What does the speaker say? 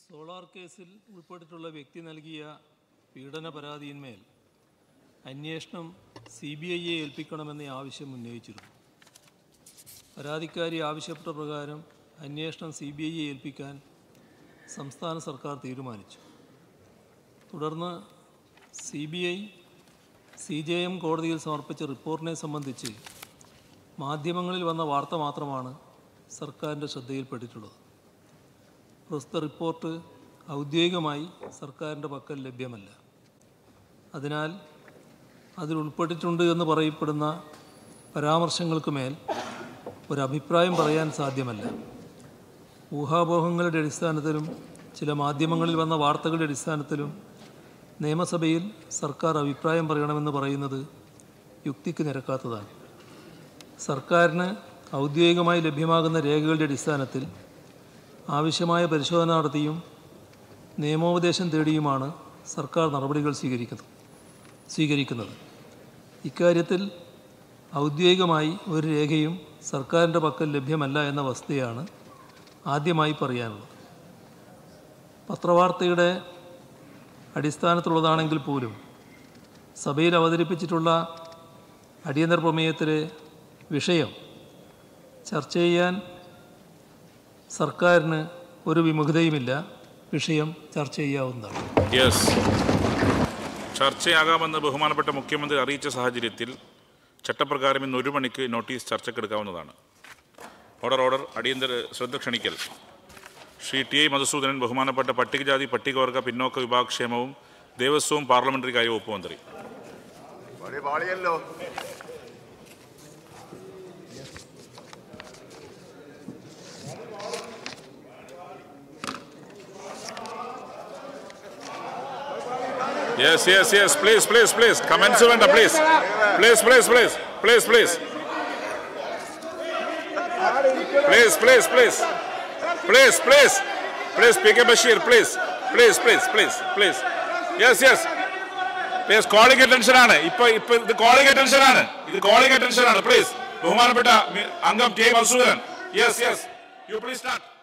solar കേസിൽ ഉൾപ്പെട്ടിട്ടുള്ള വ്യക്തി നൽകിയ പീഡന പരാതിയിന്മേൽ അന്വേഷണം സി ബി ഐയെ ഏൽപ്പിക്കണമെന്ന ആവശ്യം ഉന്നയിച്ചിരുന്നു പരാതിക്കാരി ആവശ്യപ്പെട്ട പ്രകാരം അന്വേഷണം സി ബി ഐയെ ഏൽപ്പിക്കാൻ സംസ്ഥാന സർക്കാർ തീരുമാനിച്ചു തുടർന്ന് C B I C J M കോടതിയിൽ സമർപ്പിച്ച റിപ്പോർട്ടിനെ സംബന്ധിച്ച് മാധ്യമങ്ങളിൽ വന്ന വാർത്ത മാത്രമാണ് സർക്കാരിൻ്റെ ശ്രദ്ധയിൽപ്പെട്ടിട്ടുള്ളത് പ്രസ്തുത റിപ്പോർട്ട് ഔദ്യോഗികമായി സർക്കാരിൻ്റെ പക്കൽ ലഭ്യമല്ല അതിനാൽ അതിൽ ഉൾപ്പെട്ടിട്ടുണ്ട് എന്ന് പറയപ്പെടുന്ന പരാമർശങ്ങൾക്ക് മേൽ ഒരഭിപ്രായം പറയാൻ സാധ്യമല്ല ഊഹാപോഹങ്ങളുടെ അടിസ്ഥാനത്തിലും ചില മാധ്യമങ്ങളിൽ വന്ന വാർത്തകളുടെ അടിസ്ഥാനത്തിലും നിയമസഭയിൽ സർക്കാർ അഭിപ്രായം പറയണമെന്ന് പറയുന്നത് യുക്തിക്ക് നിരക്കാത്തതാണ് സർക്കാരിന് ഔദ്യോഗികമായി ലഭ്യമാകുന്ന രേഖകളുടെ അടിസ്ഥാനത്തിൽ ആവശ്യമായ പരിശോധന നടത്തിയും നിയമോപദേശം തേടിയുമാണ് സർക്കാർ നടപടികൾ സ്വീകരിക്കുന്നത് സ്വീകരിക്കുന്നത് ഇക്കാര്യത്തിൽ ഔദ്യോഗികമായി ഒരു രേഖയും സർക്കാരിൻ്റെ പക്കൽ ലഭ്യമല്ല എന്ന വസ്തുതയാണ് ആദ്യമായി പറയാനുള്ളത് പത്രവാർത്തയുടെ അടിസ്ഥാനത്തിലുള്ളതാണെങ്കിൽ പോലും സഭയിൽ അവതരിപ്പിച്ചിട്ടുള്ള അടിയന്തര പ്രമേയത്തിലെ വിഷയം ചർച്ച ചെയ്യാൻ സർക്കാരിന് ഒരു വിമുഖതയുമില്ല വിഷയം ചർച്ച ചെയ്യാവുന്നതാണ് യെസ് ചർച്ചയാകാമെന്ന് ബഹുമാനപ്പെട്ട മുഖ്യമന്ത്രി അറിയിച്ച സാഹചര്യത്തിൽ ചട്ടപ്രകാരം ഇന്ന് ഒരു മണിക്ക് നോട്ടീസ് ചർച്ചക്കെടുക്കാവുന്നതാണ് ഓർഡർ ഓർഡർ അടിയന്തര ശ്രദ്ധ ക്ഷണിക്കൽ ശ്രീ ടി ഐ മധുസൂദനൻ ബഹുമാനപ്പെട്ട പട്ടികജാതി പട്ടികവർഗ പിന്നോക്ക വിഭാഗക്ഷേമവും ദേവസ്വവും പാർലമെന്ററി കാര്യ വകുപ്പ് മന്ത്രി പണി പാളിയല്ലോ yes yes yes please please please comments വേണ്ട please please please please please please please please please please please please P K Basheer please please please please please yes yes yes calling attention ആണ് ഇപ്പൊ ഇപ്പൊ ഇത് calling attention ആണ് ഇത് calling attention ആണ് please ബഹുമാനപ്പെട്ട മി- അംഗം T A Masoodan yes yes you please start